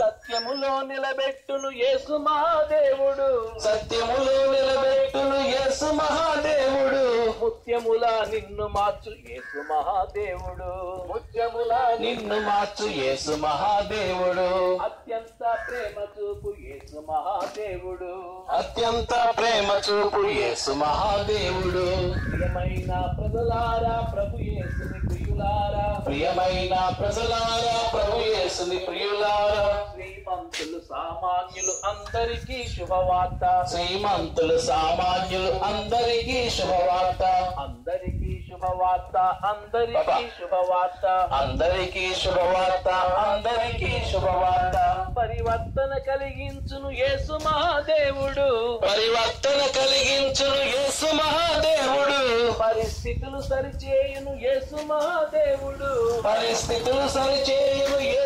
సత్యములో నిలబెట్టును యేసు మహాదేవుడు సత్యములో నిలబెట్టును యేసు మహాదేవుడు ముత్యముల నిన్ను మార్చు యేసు మహాదేవుడు ముత్యముల నిన్ను మార్చు యేసు మహాదేవుడు అత్యంత ప్రేమ చూపు యేసు మహాదేవుడు అత్యంత ప్రేమ చూపు యేసు మహాదేవుడు ప్రియమైన ప్రజలారా ప్రభు యేసుని ప్రియులారా ప్రియమైన ప్రజలారా ప్రభు యేసుని ప్రియులారా శ్రీమంతులు సామాన్యులు అందరికీ శుభవార్త శ్రీమంతులు సామాన్యులు అందరికీ శుభవార్త అందరికీ శుభవార్త అందరికీ శుభవార్త అందరికీ శుభవార్త అందరికీ శుభవార్త పరివర్తన కలిగించును యేసు మహాదేవుడు పరివర్తన కలిగించును యేసు మహాదేవుడు పరిస్థితులు సరిచేయును యేసు మహాదేవుడు పరిస్థితులు సరిచేయును